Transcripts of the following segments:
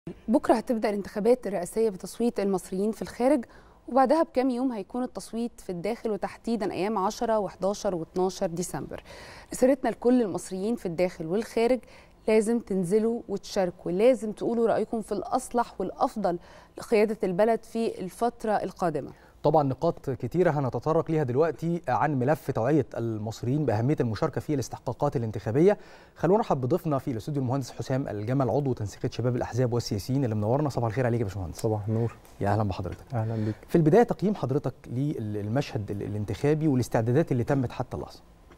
بكره هتبدا الانتخابات الرئاسيه بتصويت المصريين في الخارج وبعدها بكام يوم هيكون التصويت في الداخل وتحديدا ايام 10 و11 و12 ديسمبر رسالتنا لكل المصريين في الداخل والخارج لازم تنزلوا وتشاركوا لازم تقولوا رايكم في الاصلح والافضل لقياده البلد في الفتره القادمه طبعا نقاط كتيرة هنتطرق ليها دلوقتي عن ملف توعية المصريين بأهمية المشاركة في الاستحقاقات الانتخابية خلونا نرحب بضيفنا في الاستوديو المهندس حسام الجمل عضو تنسيقية شباب الأحزاب والسياسيين اللي منورنا صباح الخير عليك يا باشمهندس صباح النور يا أهلا بحضرتك اهلا بك في البداية تقييم حضرتك للمشهد الانتخابي والاستعدادات اللي تمت حتى اللحظة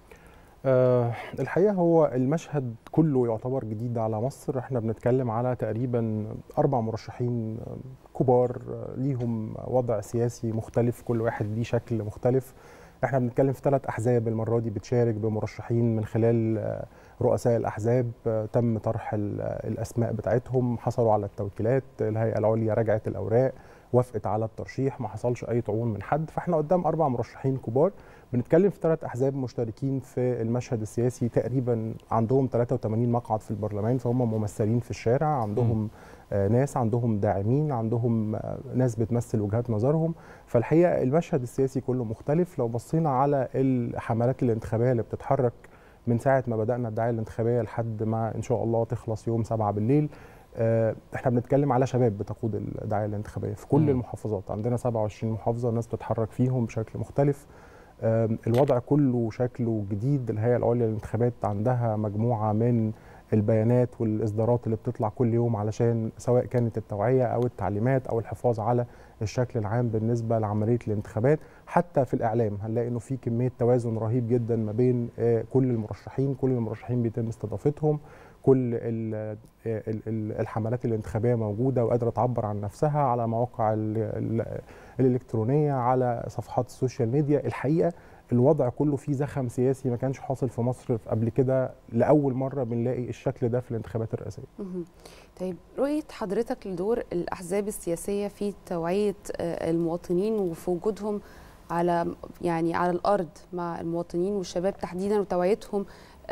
أه الحقيقه هو المشهد كله يعتبر جديد على مصر احنا بنتكلم على تقريبا اربع مرشحين كبار ليهم وضع سياسي مختلف كل واحد ليه شكل مختلف احنا بنتكلم في ثلاث احزاب المره دي بتشارك بمرشحين من خلال رؤساء الاحزاب تم طرح الاسماء بتاعتهم حصلوا على التوكيلات الهيئه العليا راجعت الاوراق وافقت على الترشيح ما حصلش اي طعون من حد فاحنا قدام اربع مرشحين كبار بنتكلم في ثلاث احزاب مشتركين في المشهد السياسي تقريبا عندهم 83 مقعد في البرلمان فهم ممثلين في الشارع عندهم آه ناس عندهم داعمين عندهم آه ناس بتمثل وجهات نظرهم فالحقيقه المشهد السياسي كله مختلف لو بصينا على الحملات الانتخابيه اللي بتتحرك من ساعه ما بدانا الدعايه الانتخابيه لحد ما ان شاء الله تخلص يوم 7 بالليل آه احنا بنتكلم على شباب بتقود الدعايه الانتخابيه في كل م. المحافظات عندنا 27 محافظه الناس بتتحرك فيهم بشكل مختلف الوضع كله شكله جديد الهيئه العليا للانتخابات عندها مجموعه من البيانات والاصدارات اللي بتطلع كل يوم علشان سواء كانت التوعيه او التعليمات او الحفاظ على الشكل العام بالنسبه لعمليه الانتخابات حتى في الاعلام هنلاقي انه في كميه توازن رهيب جدا ما بين كل المرشحين كل المرشحين بيتم استضافتهم كل الحملات الانتخابيه موجوده وقادره تعبر عن نفسها على مواقع الالكترونيه على صفحات السوشيال ميديا الحقيقه الوضع كله فيه زخم سياسي ما كانش حاصل في مصر قبل كده لاول مره بنلاقي الشكل ده في الانتخابات الرئاسيه. طيب رؤيه حضرتك لدور الاحزاب السياسيه في توعيه المواطنين وفي وجودهم على يعني على الارض مع المواطنين والشباب تحديدا وتوعيتهم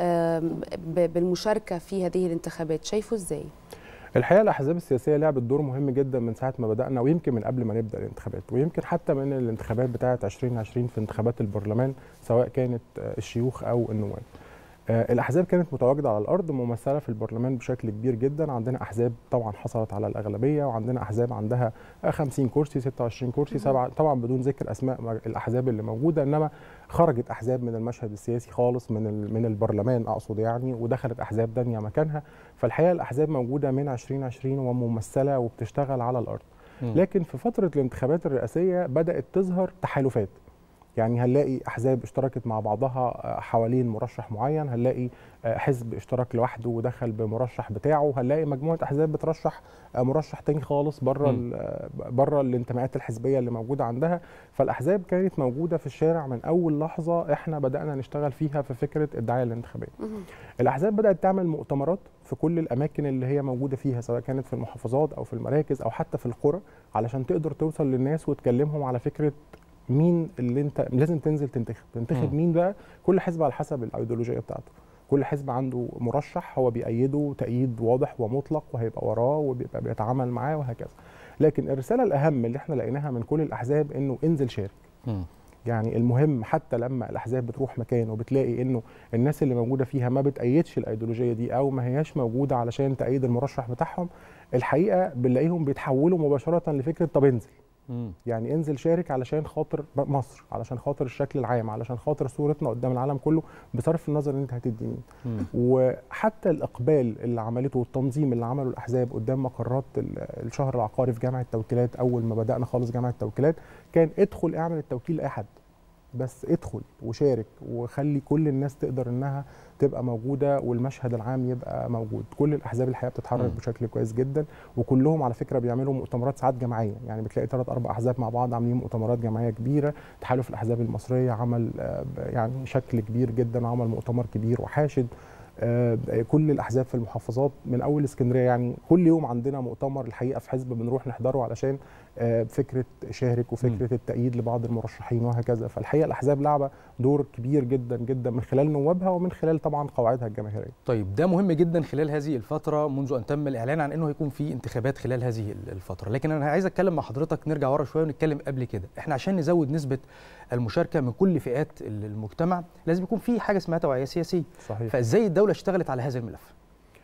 بالمشاركه في هذه الانتخابات شايفه ازاي؟ الحقيقه الاحزاب السياسيه لعبت دور مهم جدا من ساعه ما بدانا ويمكن من قبل ما نبدا الانتخابات ويمكن حتى من الانتخابات بتاعه 2020 في انتخابات البرلمان سواء كانت الشيوخ او النواب. الاحزاب كانت متواجده على الارض ممثله في البرلمان بشكل كبير جدا عندنا احزاب طبعا حصلت على الاغلبيه وعندنا احزاب عندها 50 كرسي 26 كرسي سبعة طبعا بدون ذكر اسماء الاحزاب اللي موجوده انما خرجت احزاب من المشهد السياسي خالص من من البرلمان اقصد يعني ودخلت احزاب ثانيه مكانها فالحقيقه الاحزاب موجوده من 2020 وممثله وبتشتغل على الارض لكن في فتره الانتخابات الرئاسيه بدات تظهر تحالفات يعني هنلاقي احزاب اشتركت مع بعضها حوالين مرشح معين هنلاقي حزب اشترك لوحده ودخل بمرشح بتاعه هنلاقي مجموعه احزاب بترشح مرشح تاني خالص بره بره الانتماءات الحزبيه اللي موجوده عندها فالاحزاب كانت موجوده في الشارع من اول لحظه احنا بدانا نشتغل فيها في فكره الدعايه الانتخابيه الاحزاب بدات تعمل مؤتمرات في كل الاماكن اللي هي موجوده فيها سواء كانت في المحافظات او في المراكز او حتى في القرى علشان تقدر توصل للناس وتكلمهم على فكره مين اللي انت لازم تنزل تنتخب تنتخب مين بقى كل حزب على حسب الايديولوجيه بتاعته كل حزب عنده مرشح هو بيأيده تأييد واضح ومطلق وهيبقى وراه وبيبقى بيتعامل معاه وهكذا لكن الرساله الاهم اللي احنا لقيناها من كل الاحزاب انه انزل شارك م. يعني المهم حتى لما الاحزاب بتروح مكان وبتلاقي انه الناس اللي موجوده فيها ما بتأيدش الايديولوجيه دي او ما هياش موجوده علشان تأيد المرشح بتاعهم الحقيقه بنلاقيهم بيتحولوا مباشره لفكره طب انزل يعني انزل شارك علشان خاطر مصر علشان خاطر الشكل العام علشان خاطر صورتنا قدام العالم كله بصرف النظر ان انت هتدي مين وحتى الاقبال اللي عملته والتنظيم اللي عمله الاحزاب قدام مقرات الشهر العقاري في جامعه التوكيلات اول ما بدانا خالص جامعه التوكيلات كان ادخل اعمل التوكيل لاي حد بس ادخل وشارك وخلي كل الناس تقدر انها تبقى موجوده والمشهد العام يبقى موجود كل الاحزاب الحقيقه بتتحرك بشكل كويس جدا وكلهم على فكره بيعملوا مؤتمرات ساعات جماعيه يعني بتلاقي ثلاث اربع احزاب مع بعض عاملين مؤتمرات جماعيه كبيره تحالف الاحزاب المصريه عمل يعني شكل كبير جدا وعمل مؤتمر كبير وحاشد آه، كل الاحزاب في المحافظات من اول اسكندريه يعني كل يوم عندنا مؤتمر الحقيقه في حزب بنروح نحضره علشان آه، فكره شارك وفكره التأييد لبعض المرشحين وهكذا فالحقيقه الاحزاب لعبه دور كبير جدا جدا من خلال نوابها ومن خلال طبعا قواعدها الجماهيريه طيب ده مهم جدا خلال هذه الفترة منذ أن تم الإعلان عن أنه هيكون في انتخابات خلال هذه الفترة لكن أنا عايز أتكلم مع حضرتك نرجع ورا شوية ونتكلم قبل كده إحنا عشان نزود نسبة المشاركة من كل فئات المجتمع لازم يكون في حاجة اسمها توعية سياسية صحيح فإزاي الدولة اشتغلت على هذا الملف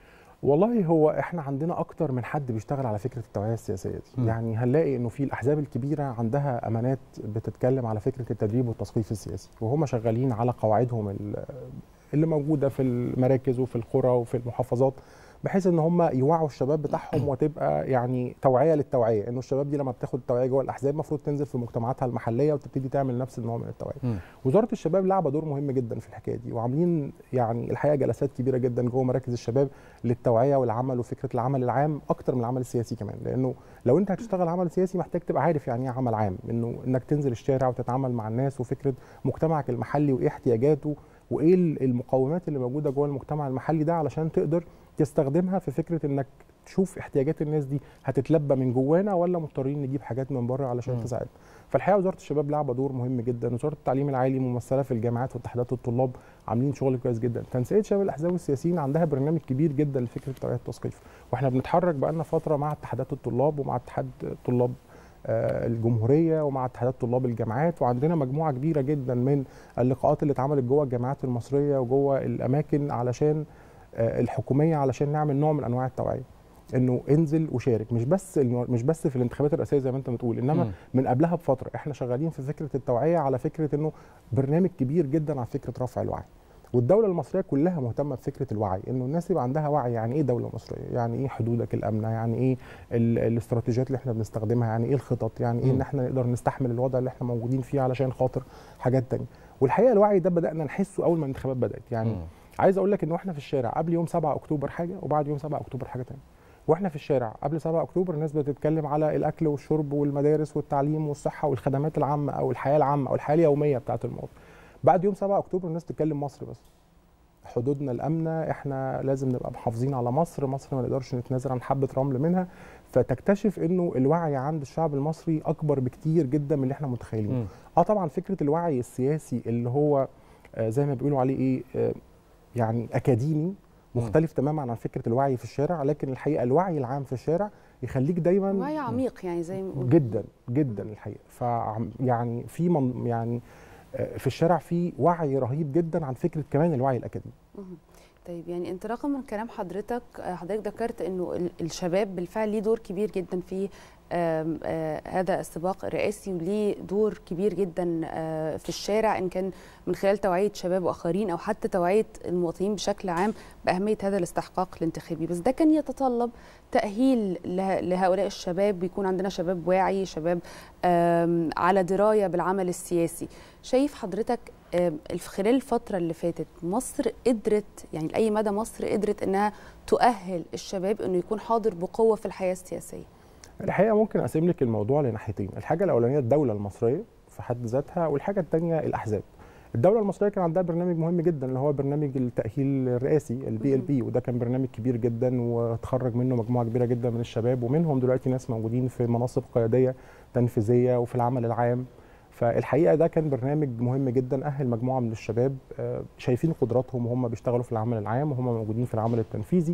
والله هو احنا عندنا اكتر من حد بيشتغل على فكره التوعيه السياسيه دي م. يعني هنلاقي انه في الاحزاب الكبيره عندها امانات بتتكلم على فكره التدريب والتثقيف السياسي وهم شغالين على قواعدهم ال- اللي موجوده في المراكز وفي القرى وفي المحافظات بحيث ان هم يوعوا الشباب بتاعهم وتبقى يعني توعيه للتوعيه انه الشباب دي لما بتاخد التوعيه جوه الاحزاب المفروض تنزل في مجتمعاتها المحليه وتبتدي تعمل نفس النوع من التوعيه مم. وزاره الشباب لعبه دور مهم جدا في الحكايه دي وعاملين يعني الحقيقه جلسات كبيره جدا جوه مراكز الشباب للتوعيه والعمل وفكره العمل العام اكتر من العمل السياسي كمان لانه لو انت هتشتغل عمل سياسي محتاج تبقى عارف يعني ايه عمل عام انه انك تنزل الشارع وتتعامل مع الناس وفكره مجتمعك المحلي وايه احتياجاته وايه المقومات اللي موجوده جوه المجتمع المحلي ده علشان تقدر تستخدمها في فكره انك تشوف احتياجات الناس دي هتتلبى من جوانا ولا مضطرين نجيب حاجات من بره علشان مم. تساعدنا فالحقيقه وزاره الشباب لعبه دور مهم جدا وزاره التعليم العالي ممثله في الجامعات واتحادات الطلاب عاملين شغل كويس جدا تنسيق شباب الاحزاب والسياسيين عندها برنامج كبير جدا لفكره توعيه التثقيف واحنا بنتحرك بقالنا فتره مع اتحادات الطلاب ومع اتحاد طلاب آه، الجمهوريه ومع اتحادات طلاب الجامعات وعندنا مجموعه كبيره جدا من اللقاءات اللي اتعملت جوه الجامعات المصريه وجوه الاماكن علشان آه، الحكوميه علشان نعمل نوع من انواع التوعيه انه انزل وشارك مش بس الم- مش بس في الانتخابات الرئاسيه زي ما انت بتقول انما مم. من قبلها بفتره احنا شغالين في فكره التوعيه على فكره انه برنامج كبير جدا على فكره رفع الوعي والدوله المصريه كلها مهتمه بفكره الوعي انه الناس يبقى عندها وعي يعني ايه دوله مصريه يعني ايه حدودك الامنه يعني ايه ال- الاستراتيجيات اللي احنا بنستخدمها يعني ايه الخطط يعني ايه مم. ان احنا نقدر نستحمل الوضع اللي احنا موجودين فيه علشان خاطر حاجات تانية والحقيقه الوعي ده بدانا نحسه اول ما الانتخابات بدات يعني مم. عايز اقول لك ان احنا في الشارع قبل يوم 7 اكتوبر حاجه وبعد يوم 7 اكتوبر حاجه تانية واحنا في الشارع قبل 7 اكتوبر الناس بتتكلم على الاكل والشرب والمدارس والتعليم والصحه والخدمات العامه او الحياه العامه او الحياه اليوميه بتاعه المواطن بعد يوم 7 اكتوبر الناس بتتكلم مصر بس حدودنا الامنه احنا لازم نبقى محافظين على مصر مصر ما نقدرش نتنازل عن حبه رمل منها فتكتشف انه الوعي عند الشعب المصري اكبر بكتير جدا من اللي احنا متخيلينه مم. اه طبعا فكره الوعي السياسي اللي هو آه، زي ما بيقولوا عليه ايه آه، يعني اكاديمي مختلف تماما عن فكره الوعي في الشارع لكن الحقيقه الوعي العام في الشارع يخليك دايما وعي عميق يعني زي ما بنقول. جدا جدا الحقيقه ف يعني في من يعني آه، في الشارع في وعي رهيب جدا عن فكره كمان الوعي الاكاديمي مهم. طيب يعني انطلاقا من كلام حضرتك آه، حضرتك ذكرت انه ال- الشباب بالفعل ليه دور كبير جدا في آم، آه، هذا السباق الرئاسي وليه دور كبير جدا آه، في الشارع ان كان من خلال توعيه شباب واخرين او حتى توعيه المواطنين بشكل عام باهميه هذا الاستحقاق الانتخابي بس ده كان يتطلب تاهيل له- لهؤلاء الشباب بيكون عندنا شباب واعي شباب آم، على درايه بالعمل السياسي شايف حضرتك آم، الف- خلال الفترة اللي فاتت مصر قدرت يعني لأي مدى مصر قدرت إنها تؤهل الشباب إنه يكون حاضر بقوة في الحياة السياسية الحقيقه ممكن اقسم لك الموضوع لناحيتين الحاجه الاولانيه الدوله المصريه في حد ذاتها والحاجه الثانيه الاحزاب الدوله المصريه كان عندها برنامج مهم جدا اللي هو برنامج التاهيل الرئاسي البي ال بي وده كان برنامج كبير جدا وتخرج منه مجموعه كبيره جدا من الشباب ومنهم دلوقتي ناس موجودين في مناصب قياديه تنفيذيه وفي العمل العام فالحقيقه ده كان برنامج مهم جدا اهل مجموعه من الشباب آه، شايفين قدراتهم وهم بيشتغلوا في العمل العام وهم موجودين في العمل التنفيذي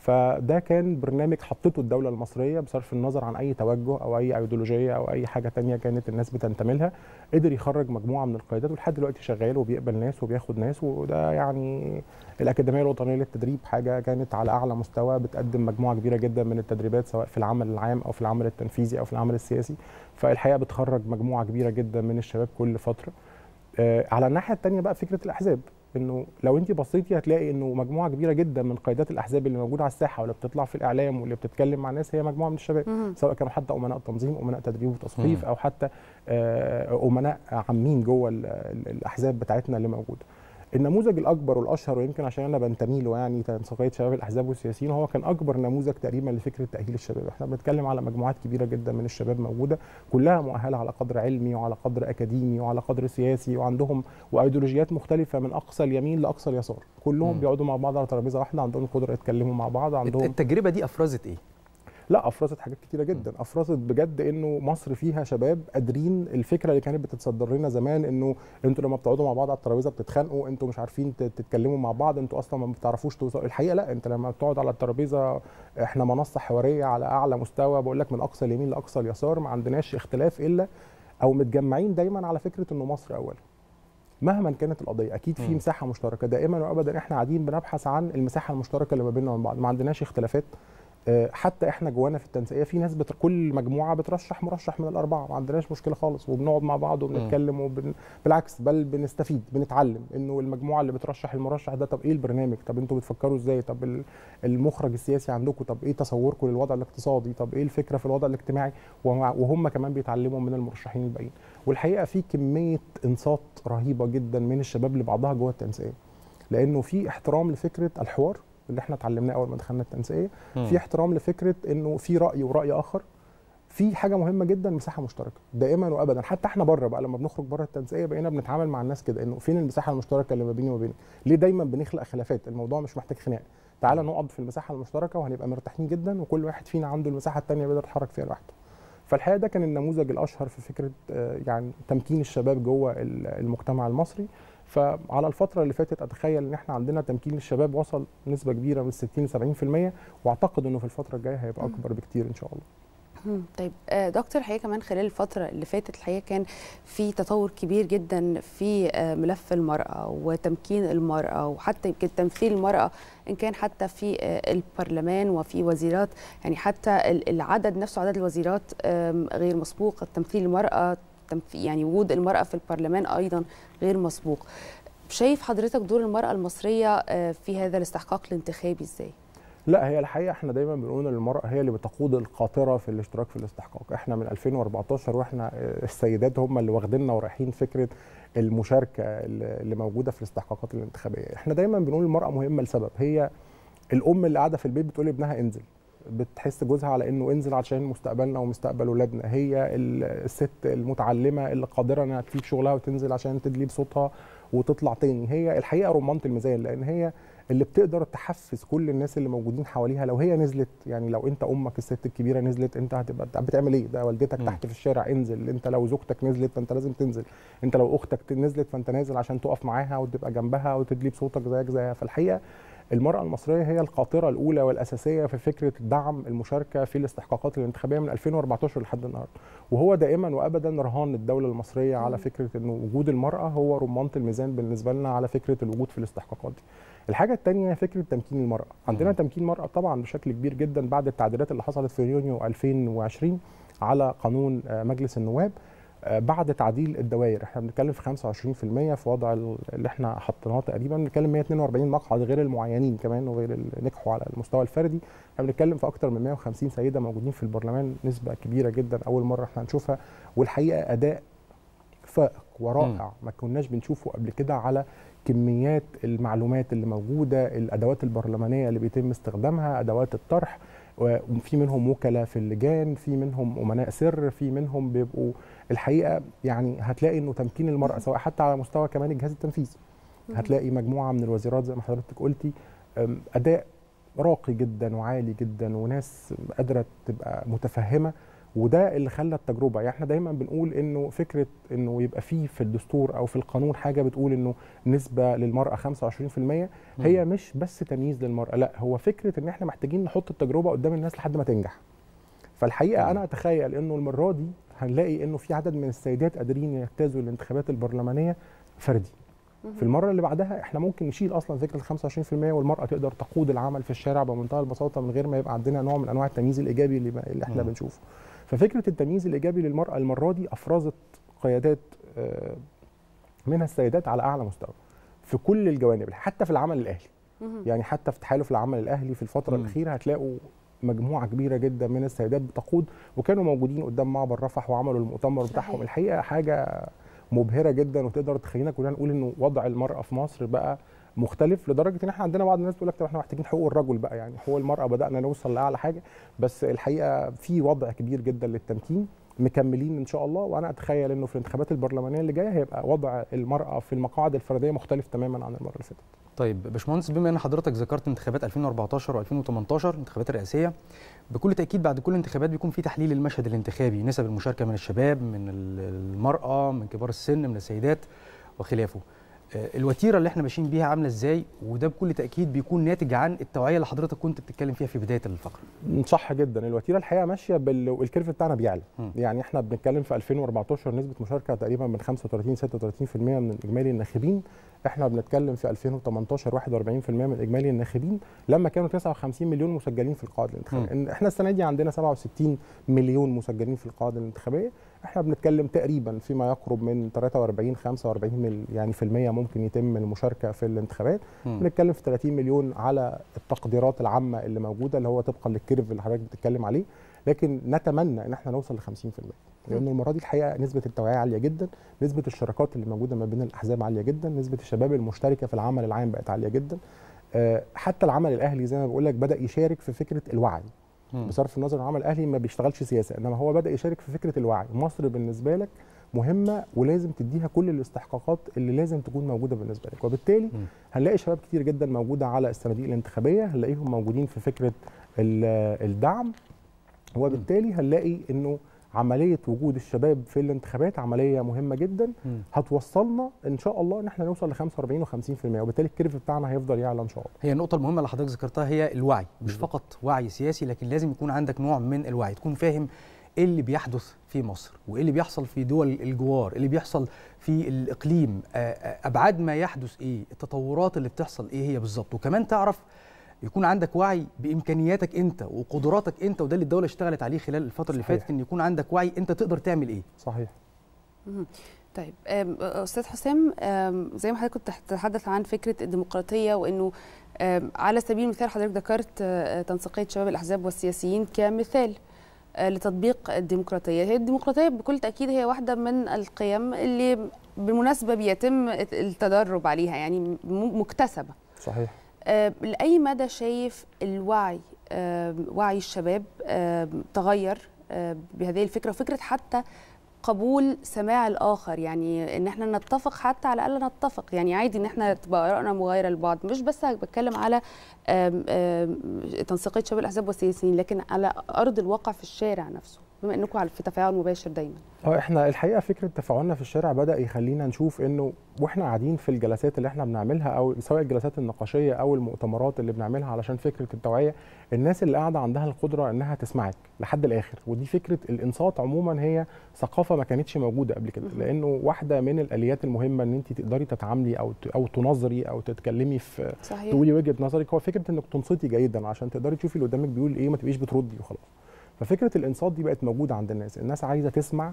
فده كان برنامج حطته الدوله المصريه بصرف النظر عن اي توجه او اي ايديولوجيه او اي حاجه تانية كانت الناس بتنتمي لها قدر يخرج مجموعه من القيادات ولحد دلوقتي شغال وبيقبل ناس وبياخد ناس وده يعني الاكاديميه الوطنيه للتدريب حاجه كانت على اعلى مستوى بتقدم مجموعه كبيره جدا من التدريبات سواء في العمل العام او في العمل التنفيذي او في العمل السياسي فالحقيقه بتخرج مجموعه كبيره جدا من الشباب كل فتره آه، على الناحيه الثانيه بقى فكره الاحزاب انه لو انت بصيتي هتلاقي انه مجموعه كبيره جدا من قيادات الاحزاب اللي موجوده على الساحه واللي بتطلع في الاعلام واللي بتتكلم مع الناس هي مجموعه من الشباب مهم. سواء كانوا حتى امناء تنظيم امناء تدريب وتثقيف مم. او حتى آه، امناء عامين جوه ال- ال- الاحزاب بتاعتنا اللي موجوده النموذج الاكبر والاشهر ويمكن عشان انا بنتمي له يعني تنسيقيه شباب الاحزاب والسياسيين هو كان اكبر نموذج تقريبا لفكره تاهيل الشباب احنا بنتكلم على مجموعات كبيره جدا من الشباب موجوده كلها مؤهله على قدر علمي وعلى قدر اكاديمي وعلى قدر سياسي وعندهم وايديولوجيات مختلفه من اقصى اليمين لاقصى اليسار كلهم مم. بيقعدوا مع بعض على ترابيزه واحده عندهم القدره يتكلموا مع بعض عندهم التجربه دي افرزت ايه لا افرزت حاجات كتيره جدا افرزت بجد انه مصر فيها شباب قادرين الفكره اللي كانت بتتصدر لنا زمان انه انتوا لما بتقعدوا مع بعض على الترابيزه بتتخانقوا انتوا مش عارفين تت- تتكلموا مع بعض انتوا اصلا ما بتعرفوش توصلوا الحقيقه لا انت لما بتقعد على الترابيزه احنا منصه حواريه على اعلى مستوى بقول لك من اقصى اليمين لاقصى اليسار ما عندناش اختلاف الا او متجمعين دايما على فكره انه مصر اولا مهما كانت القضيه اكيد في مم. مساحه مشتركه دائما وابدا احنا قاعدين بنبحث عن المساحه المشتركه اللي ما بيننا وبين بعض ما عندناش اختلافات آه، حتى احنا جوانا في التنسيقيه في ناس بتر... كل مجموعه بترشح مرشح من الاربعه ما عندناش مشكله خالص وبنقعد مع بعض وبنتكلم وبن... بالعكس بل بنستفيد بنتعلم انه المجموعه اللي بترشح المرشح ده طب ايه البرنامج طب انتوا بتفكروا ازاي طب ال- المخرج السياسي عندكم طب ايه تصوركم للوضع الاقتصادي طب ايه الفكره في الوضع الاجتماعي ومع- وهم كمان بيتعلموا من المرشحين الباقيين والحقيقه في كميه انصات رهيبه جدا من الشباب لبعضها جوه التنسيقيه لانه في احترام لفكره الحوار اللي احنا اتعلمناه اول ما دخلنا التنسيقيه في احترام لفكره انه في راي وراي اخر في حاجه مهمه جدا مساحه مشتركه دائما وابدا حتى احنا بره بقى لما بنخرج بره التنسيقيه بقينا بنتعامل مع الناس كده انه فين المساحه المشتركه اللي ما بيني وما بينك ليه دايما بنخلق خلافات الموضوع مش محتاج خناق تعالى نقعد في المساحه المشتركه وهنبقى مرتاحين جدا وكل واحد فينا عنده المساحه الثانيه بيقدر يتحرك فيها لوحده فالحقيقه ده كان النموذج الاشهر في فكره آه، يعني تمكين الشباب جوه ال- المجتمع المصري فعلى الفتره اللي فاتت اتخيل ان احنا عندنا تمكين الشباب وصل نسبه كبيره من 60 ل 70% واعتقد انه في الفتره الجايه هيبقى اكبر بكتير ان شاء الله مم. طيب آه، دكتور الحقيقه كمان خلال الفتره اللي فاتت الحقيقه كان في تطور كبير جدا في آه، ملف المراه وتمكين المراه وحتى يمكن تمثيل المراه ان كان حتى في آه، البرلمان وفي وزيرات يعني حتى ال- العدد نفسه عدد الوزيرات آم، غير مسبوق تمثيل المراه تمث- يعني وجود المراه في البرلمان ايضا غير مسبوق شايف حضرتك دور المراه المصريه آه، في هذا الاستحقاق الانتخابي ازاي لا هي الحقيقه احنا دايما بنقول ان المراه هي اللي بتقود القاطره في الاشتراك في الاستحقاق احنا من 2014 واحنا آه، السيدات هم اللي واخديننا ورايحين فكره المشاركه اللي اللي موجوده في الاستحقاقات الانتخابيه احنا دايما بنقول المراه مهمه لسبب هي الام اللي قاعده في البيت بتقول لابنها انزل بتحس جوزها على انه انزل عشان مستقبلنا ومستقبل اولادنا هي ال- الست المتعلمه اللي قادره انها تسيب شغلها وتنزل عشان تدلي بصوتها وتطلع تاني هي الحقيقه رمانه الميزان لان هي اللي بتقدر تحفز كل الناس اللي موجودين حواليها لو هي نزلت يعني لو انت امك الست الكبيره نزلت انت هتبقى بتعمل ايه ده والدتك مم. تحت في الشارع انزل انت لو زوجتك نزلت فانت لازم تنزل انت لو اختك نزلت فانت نازل عشان تقف معاها وتبقى جنبها وتدلي بصوتك زيك زيها فالحقيقه المرأة المصرية هي القاطرة الأولى والأساسية في فكرة دعم المشاركة في الاستحقاقات الانتخابية من 2014 لحد النهاردة وهو دائما وأبدا رهان الدولة المصرية على مم. فكرة أنه وجود المرأة هو رمانة الميزان بالنسبة لنا على فكرة الوجود في الاستحقاقات دي الحاجة الثانية فكرة تمكين المرأة عندنا مم. تمكين المرأة طبعا بشكل كبير جدا بعد التعديلات اللي حصلت في يونيو 2020 على قانون آه، مجلس النواب آه، بعد تعديل الدوائر احنا بنتكلم في 25% في وضع ال- اللي احنا حطيناه تقريبا بنتكلم 142 مقعد غير المعينين كمان وغير اللي نجحوا على المستوى الفردي احنا بنتكلم في اكتر من 150 سيده موجودين في البرلمان نسبه كبيره جدا اول مره احنا نشوفها والحقيقه اداء فائق ورائع ما كناش بنشوفه قبل كده على كميات المعلومات اللي موجوده الادوات البرلمانيه اللي بيتم استخدامها ادوات الطرح وفي منهم وكلاء في اللجان في منهم امناء سر في منهم بيبقوا الحقيقه يعني هتلاقي انه تمكين المراه سواء حتى على مستوى كمان الجهاز التنفيذي هتلاقي مجموعه من الوزيرات زي ما حضرتك قلتي أم، اداء راقي جدا وعالي جدا وناس قادره تبقى متفهمه وده اللي خلى التجربه يعني احنا دايما بنقول انه فكره انه يبقى فيه في الدستور او في القانون حاجه بتقول انه نسبه للمراه 25% هي مش بس تمييز للمراه لا هو فكره ان احنا محتاجين نحط التجربه قدام الناس لحد ما تنجح فالحقيقه مم. انا اتخيل انه المره دي هنلاقي انه في عدد من السيدات قادرين يجتازوا الانتخابات البرلمانيه فردي في المره اللي بعدها احنا ممكن نشيل اصلا فكره ال 25% والمراه تقدر تقود العمل في الشارع بمنتهى البساطه من غير ما يبقى عندنا نوع من انواع التمييز الايجابي اللي, اللي احنا مم. بنشوفه ففكره التمييز الايجابي للمراه المره دي افرزت قيادات آه، منها السيدات على اعلى مستوى في كل الجوانب حتى في العمل الاهلي مهم. يعني حتى في تحالف العمل الاهلي في الفتره مم. الاخيره هتلاقوا مجموعه كبيره جدا من السيدات بتقود وكانوا موجودين قدام معبر رفح وعملوا المؤتمر صحيح. بتاعهم الحقيقه حاجه مبهره جدا وتقدر تخلينا كلنا نقول انه وضع المراه في مصر بقى مختلف لدرجه ان احنا عندنا بعض الناس تقول لك طب احنا محتاجين حقوق الرجل بقى يعني حقوق المراه بدانا نوصل لاعلى حاجه بس الحقيقه في وضع كبير جدا للتمكين مكملين ان شاء الله وانا اتخيل انه في الانتخابات البرلمانيه اللي جايه هيبقى وضع المراه في المقاعد الفرديه مختلف تماما عن المره اللي فاتت. طيب باشمهندس بما ان حضرتك ذكرت انتخابات 2014 و2018 الانتخابات الرئاسيه بكل تاكيد بعد كل انتخابات بيكون في تحليل المشهد الانتخابي نسب المشاركه من الشباب من المراه من كبار السن من السيدات وخلافه الوتيره اللي احنا ماشيين بيها عامله ازاي وده بكل تاكيد بيكون ناتج عن التوعيه اللي حضرتك كنت بتتكلم فيها في بدايه الفقره صح جدا الوتيره الحقيقه ماشيه بالكيرف بتاعنا بيعلى م. يعني احنا بنتكلم في 2014 نسبه مشاركه تقريبا من 35 36% من اجمالي الناخبين احنا بنتكلم في 2018 41% من اجمالي الناخبين لما كانوا 59 مليون مسجلين في القواعد الانتخابيه احنا السنه دي عندنا 67 مليون مسجلين في القواعد الانتخابيه احنا بنتكلم تقريبا فيما يقرب من 43 45 مل يعني في المية ممكن يتم المشاركه في الانتخابات م. بنتكلم في 30 مليون على التقديرات العامه اللي موجوده اللي هو طبقا للكيرف اللي حضرتك بتتكلم عليه لكن نتمنى ان احنا نوصل ل 50% لان المره دي الحقيقه نسبه التوعيه عاليه جدا نسبه الشراكات اللي موجوده ما بين الاحزاب عاليه جدا نسبه الشباب المشتركه في العمل العام بقت عاليه جدا أه حتى العمل الاهلي زي ما بقول لك بدا يشارك في فكره الوعي م. بصرف النظر عن العمل الاهلي ما بيشتغلش سياسه انما هو بدا يشارك في فكره الوعي مصر بالنسبه لك مهمه ولازم تديها كل الاستحقاقات اللي لازم تكون موجوده بالنسبه لك وبالتالي م. هنلاقي شباب كتير جدا موجوده على الصناديق الانتخابيه هنلاقيهم موجودين في فكره الدعم وبالتالي هنلاقي انه عمليه وجود الشباب في الانتخابات عمليه مهمه جدا م. هتوصلنا ان شاء الله ان احنا نوصل ل 45 و50% وبالتالي الكيرف بتاعنا هيفضل يعلى ان شاء الله هي النقطة المهمة اللي حضرتك ذكرتها هي الوعي مش بالظبط. فقط وعي سياسي لكن لازم يكون عندك نوع من الوعي تكون فاهم ايه اللي بيحدث في مصر وايه اللي بيحصل في دول الجوار إيه اللي بيحصل في الاقليم آه، آه، ابعاد ما يحدث ايه التطورات اللي بتحصل ايه هي بالظبط وكمان تعرف يكون عندك وعي بامكانياتك انت وقدراتك انت وده اللي الدوله اشتغلت عليه خلال الفتره اللي صحيح. فاتت ان يكون عندك وعي انت تقدر تعمل ايه صحيح مهم. طيب أم، استاذ حسام أم، زي ما حضرتك كنت تتحدث عن فكره الديمقراطيه وانه أم، على سبيل المثال حضرتك ذكرت أه، تنسيقيه شباب الاحزاب والسياسيين كمثال أه، لتطبيق الديمقراطيه هي الديمقراطيه بكل تاكيد هي واحده من القيم اللي بالمناسبه بيتم التدرب عليها يعني م- مكتسبه صحيح آه، لأي مدى شايف الوعي آه، وعي الشباب آه، تغير آه، بهذه الفكرة وفكرة حتى قبول سماع الآخر يعني إن احنا نتفق حتى على الأقل نتفق يعني عادي إن احنا تبقى آرائنا مغايرة لبعض مش بس بتكلم على آم، آم، تنسيقية شباب الأحزاب والسياسيين لكن على أرض الواقع في الشارع نفسه بما إنكم على- في تفاعل مباشر دايما اه احنا الحقيقه فكره تفاعلنا في الشارع بدا يخلينا نشوف انه واحنا قاعدين في الجلسات اللي احنا بنعملها او سواء الجلسات النقاشيه او المؤتمرات اللي بنعملها علشان فكره التوعيه الناس اللي قاعده عندها القدره انها تسمعك لحد الاخر ودي فكره الانصات عموما هي ثقافه ما كانتش موجوده قبل كده مهم. لانه واحده من الاليات المهمه ان انت تقدري تتعاملي او ت- او تنظري او تتكلمي في صحيح تقولي وجهه نظرك هو فكره انك تنصتي جيدا عشان تقدري تشوفي اللي قدامك بيقول ايه ما تبقيش بتردي وخلاص ففكره الانصات دي بقت موجوده عند الناس الناس عايزه تسمع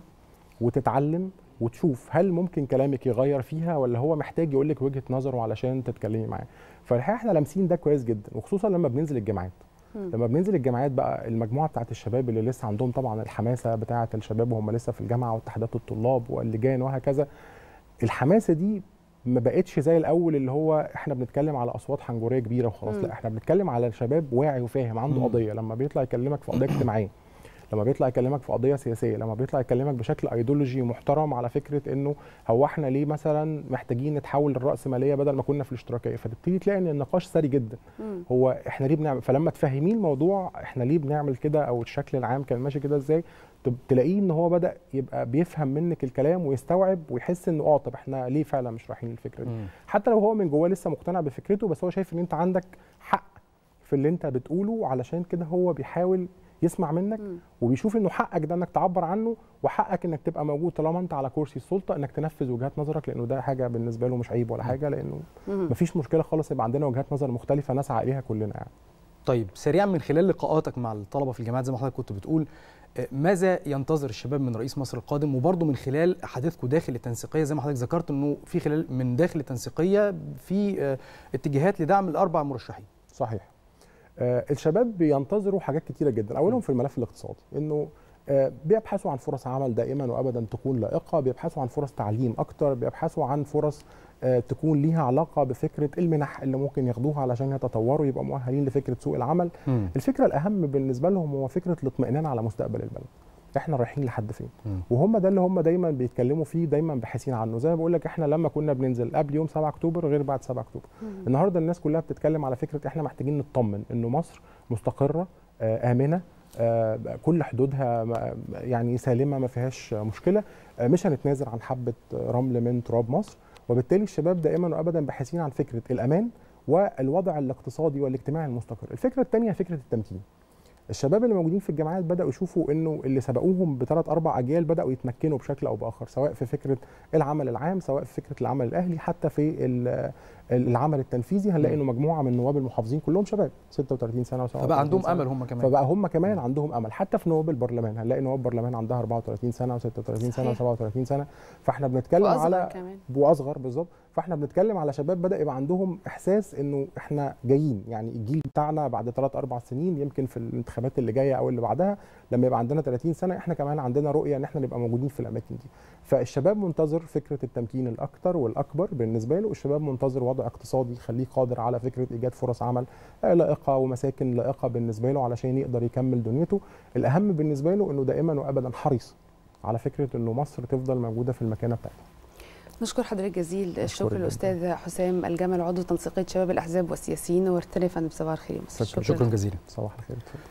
وتتعلم وتشوف هل ممكن كلامك يغير فيها ولا هو محتاج يقول لك وجهه نظره علشان تتكلمي معاه فالحقيقه احنا لامسين ده كويس جدا وخصوصا لما بننزل الجامعات مم. لما بننزل الجامعات بقى المجموعه بتاعت الشباب اللي لسه عندهم طبعا الحماسه بتاعه الشباب وهم لسه في الجامعه واتحادات الطلاب واللجان وهكذا الحماسه دي ما بقتش زي الاول اللي هو احنا بنتكلم على اصوات حنجريه كبيره وخلاص مم. لا احنا بنتكلم على شباب واعي وفاهم عنده مم. قضيه لما بيطلع يكلمك في قضيه اجتماعيه لما بيطلع يكلمك في قضيه سياسيه لما بيطلع يكلمك بشكل ايديولوجي محترم على فكره انه هو احنا ليه مثلا محتاجين نتحول للراسماليه بدل ما كنا في الاشتراكيه فتبتدي تلاقي ان النقاش سري جدا مم. هو احنا ليه بنعمل فلما تفهميه الموضوع احنا ليه بنعمل كده او الشكل العام كان ماشي كده ازاي تب- تلاقيه ان هو بدا يبقى بيفهم منك الكلام ويستوعب ويحس انه اه طب احنا ليه فعلا مش رايحين الفكره دي مم. حتى لو هو من جواه لسه مقتنع بفكرته بس هو شايف ان انت عندك حق في اللي انت بتقوله علشان كده هو بيحاول يسمع منك مم. وبيشوف انه حقك ده انك تعبر عنه وحقك انك تبقى موجود طالما انت على كرسي السلطه انك تنفذ وجهات نظرك لانه ده حاجه بالنسبه له مش عيب ولا حاجه لانه مم. مفيش مشكله خالص يبقى عندنا وجهات نظر مختلفه نسعى اليها كلنا يعني طيب سريعا من خلال لقاءاتك مع الطلبه في الجامعات زي ما حضرتك كنت بتقول آه، ماذا ينتظر الشباب من رئيس مصر القادم وبرضه من خلال حديثكم داخل التنسيقيه زي ما حضرتك ذكرت انه في خلال من داخل التنسيقيه في آه، اتجاهات لدعم الاربع مرشحين صحيح آه الشباب بينتظروا حاجات كتيره جدا اولهم في الملف الاقتصادي انه آه، بيبحثوا عن فرص عمل دائما وابدا تكون لائقه بيبحثوا عن فرص تعليم اكتر بيبحثوا عن فرص آه، تكون ليها علاقه بفكره المنح اللي ممكن ياخدوها علشان يتطوروا يبقى مؤهلين لفكره سوق العمل مم. الفكره الاهم بالنسبه لهم هو فكره الاطمئنان على مستقبل البلد احنا رايحين لحد فين مم. وهم ده اللي هم دايما بيتكلموا فيه دايما باحثين عنه زي ما بقول لك احنا لما كنا بننزل قبل يوم 7 اكتوبر غير بعد 7 اكتوبر النهارده الناس كلها بتتكلم على فكره احنا محتاجين نطمن انه مصر مستقره آه، امنه آه، كل حدودها ما- يعني سالمه ما فيهاش مشكله آه، مش هنتنازل عن حبه رمل من تراب مصر وبالتالي الشباب دائما وابدا باحثين عن فكره الامان والوضع الاقتصادي والاجتماعي المستقر الفكره الثانيه فكره التمكين الشباب اللي موجودين في الجامعات بداوا يشوفوا انه اللي سبقوهم بثلاث اربع اجيال بداوا يتمكنوا بشكل او باخر سواء في فكره العمل العام سواء في فكره العمل الاهلي حتى في ال- العمل التنفيذي هنلاقي مم. انه مجموعه من نواب المحافظين كلهم شباب 36 سنه و37 فبقى عندهم سنة. امل هم كمان فبقى هم كمان عندهم امل حتى في نواب البرلمان هنلاقي نواب برلمان عندها 34 سنه و36 سنه صحيح. و37 سنه فاحنا بنتكلم واصغر على كمان واصغر بالظبط فاحنا بنتكلم على شباب بدا يبقى عندهم احساس انه احنا جايين يعني الجيل بتاعنا بعد 3 4 سنين يمكن في الانتخابات اللي جايه او اللي بعدها لما يبقى عندنا 30 سنه احنا كمان عندنا رؤيه ان احنا نبقى موجودين في الاماكن دي فالشباب منتظر فكره التمكين الاكثر والاكبر بالنسبه له الشباب منتظر وضع اقتصادي يخليه قادر على فكره ايجاد فرص عمل آه، لائقه ومساكن لائقه بالنسبه له علشان يقدر يكمل دنيته الاهم بالنسبه له انه دائما وابدا حريص على فكره انه مصر تفضل موجوده في المكانه بتاعتها نشكر حضرتك جزيل الشكر جداً. الاستاذ حسام الجمل عضو تنسيقيه شباب الاحزاب والسياسيين نورتنا يا فندم صباح الخير يا مصر. شكراً. شكرا جزيلا صباح الخير اتفضل.